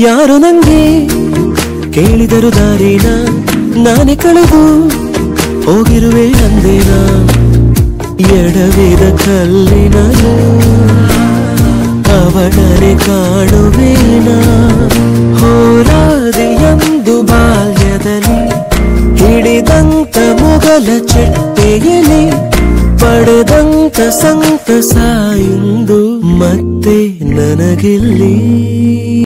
ಯಾರು ನಂಗೆ ಕೇಳಿದರು ದಾರಿನ ನಾನೇ ಕಳೆದು ಹೋಗಿರುವೆ ಅಂದೇನ ಎಡವಿದ ಕಲ್ಲಿನನು ಅವಳನೆ ಕಾಣುವೇನ ಹೋರಾದಿಯಂದು ಬಾಲ್ಯದಲ್ಲಿ ಹಿಡಿದಂತ ಮೊಗಲ ಚೆಟ್ಟೆಯಲ್ಲಿ ಪಡೆದಂತ ಸಂತಸ ಇಂದು ಮತ್ತೆ ನನಗಿಲ್ಲಿ